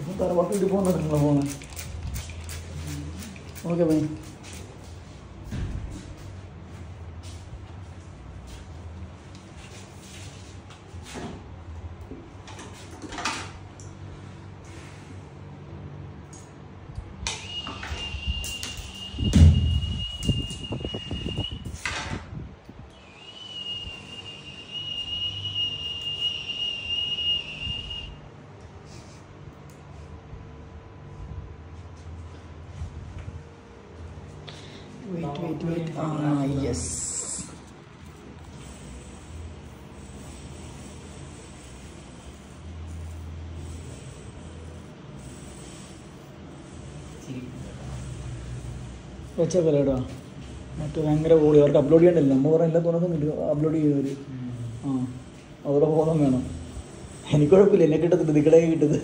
തറവാട്ട് വീട്ടിൽ പോകുന്നുണ്ട് നിങ്ങൾ പോകുന്നത് okay bye wait wait wait ആ യെസ് വെച്ചേക്കല്ലോ കേട്ടോ മറ്റേ ഭയങ്കര ഓടി അവർക്ക് അപ്ലോഡ് ചെയ്യണ്ടല്ലോ നമ്മൾ പറഞ്ഞ എല്ലാ തോന്നുന്നുണ്ട് അപ്ലോഡ് ചെയ്യുന്നവർ ആ അതോടെ ബോധം വേണം എനിക്ക് കുഴപ്പമില്ല എന്നെ കിട്ടത്തില്ല നിങ്ങളെ കിട്ടുന്നത്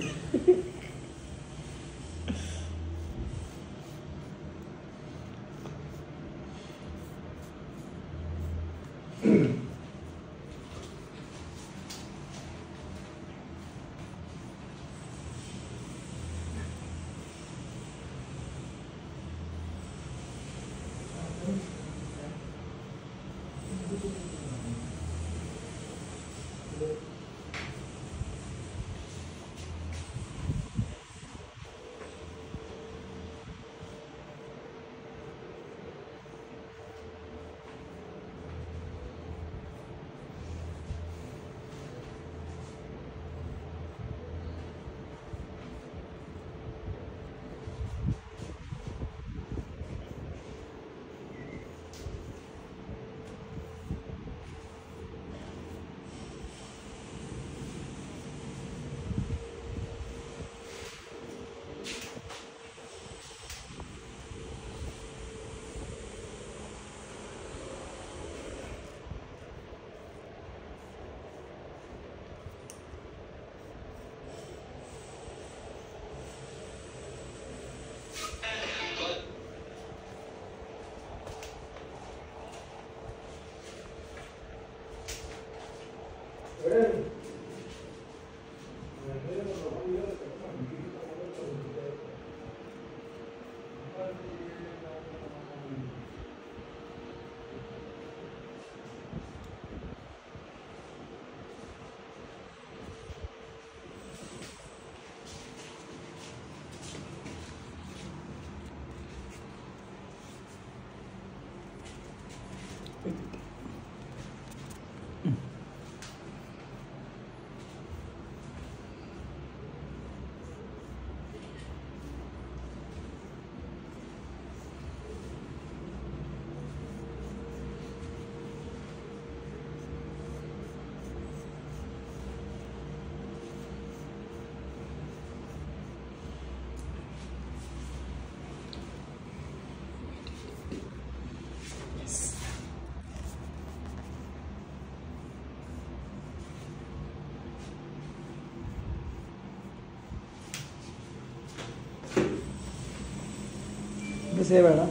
ഇത് സേവ് ആയടാ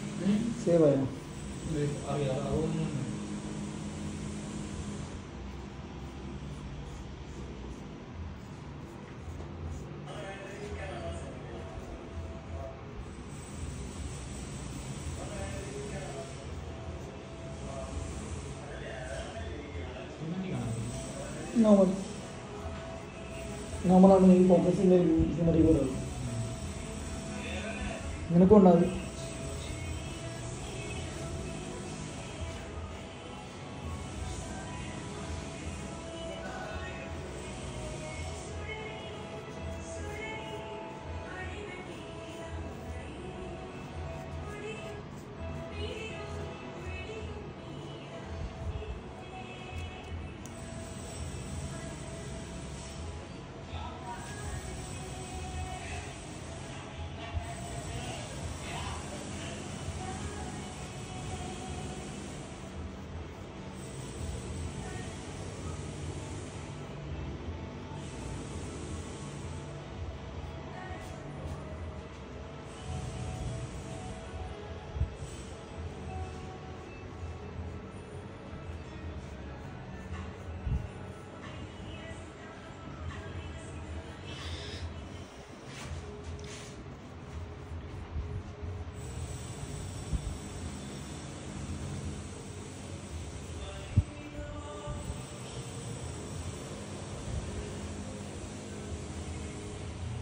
സേവ് ആയോ നോർമൽ നോർമലാണ് ഈ കോൺഗ്രസിൻ്റെ സിനറി പോലെ നിനക്കും ഉണ്ടാവും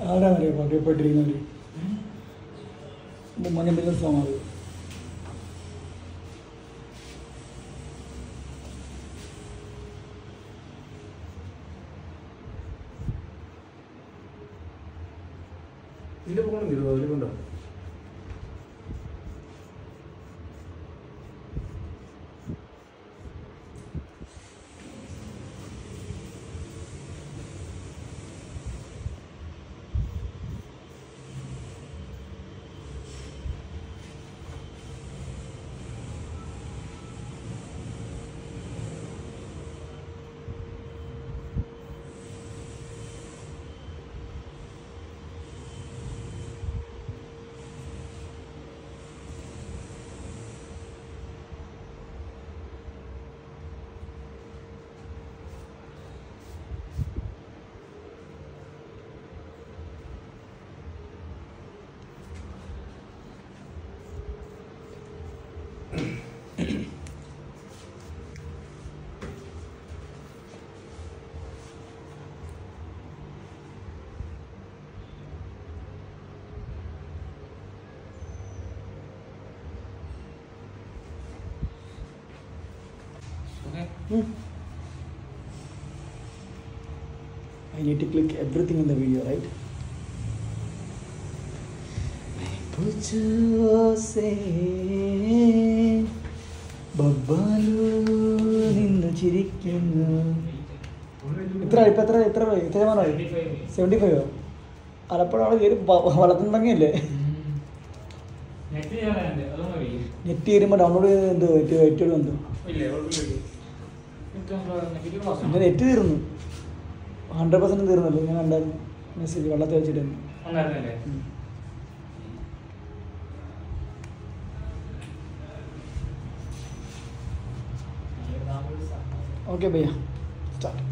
ആരാന്നറിയോ പറയപ്പെട്ടിരിക്കുന്നവർ മഞ്ഞ ബിസിനസ് സോങ് അത് ഇതിന്റെ പോകണം തീരുവോ അതിലുണ്ടോ okay I need to click everything in the video, right? ബബ്ബാലു നിന്ന് ചിരിക്കുന്നു എത്ര ഇപ്പൊ എത്ര എത്ര എത്ര ശതമാനമായി സെവൻറ്റി ഫൈവോ ആലപ്പുഴ കയറി വളർത്തുണ്ടെങ്കിലേ നെറ്റ് ചെയ്യാനുണ്ട് അതൊന്നും അറിയില്ല നെറ്റ് കയറുമ്പോൾ ഡൗൺലോഡ് ചെയ്ത് എന്തോ ഏറ്റവും ഏറ്റവും എന്തോ ഇല്ലേ കുഴപ്പമില്ല നെഗറ്റീവ് ക്ലാസ് എൻ്റെ നെറ്റ് തീർന്നു ഹൺഡ്രഡ് പെർസെൻറ്റ് തീർന്നല്ലോ ഞാൻ കണ്ടായിരുന്നു മെസ്സേജ് വെള്ളത്തിൽ വെച്ചിട്ട് ഉണ്ടായിരുന്നല്ലേ ഓക്കെ ഭയ്യ സ്റ്റാർട്ട്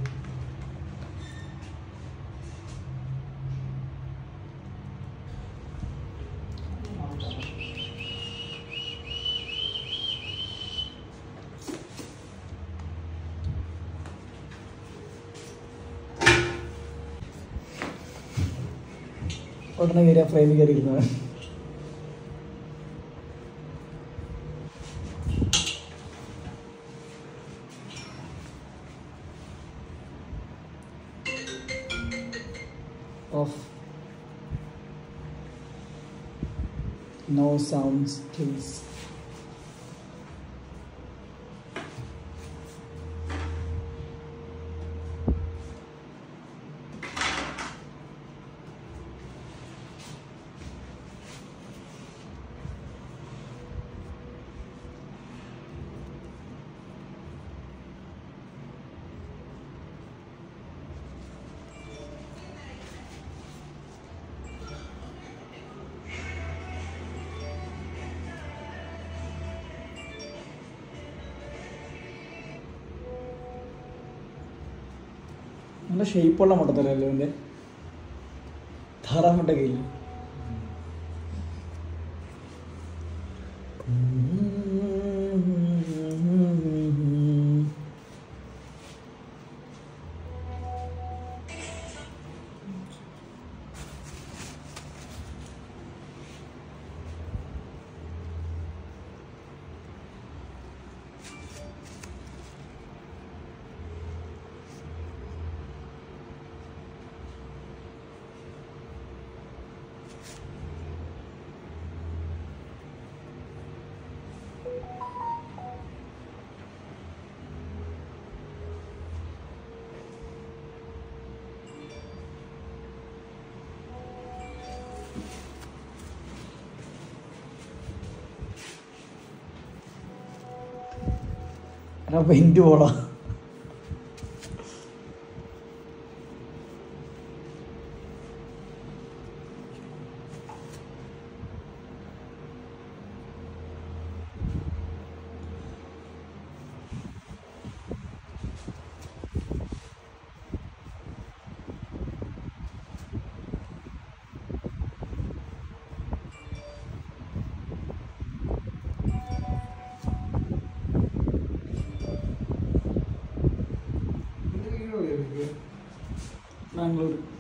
ഉടനെ കയറി ആ ഫ്രെയിമിൽ കയറി ഇരുന്നത് off no sounds please നല്ല ഷേപ്പുള്ള മുട്ടത്തലല്ലേ എൻ്റെ താറാമുട്ട കയ്യിൽ എന്നാ പെയിന്റ് പോടാ ബാംഗ്ലൂർ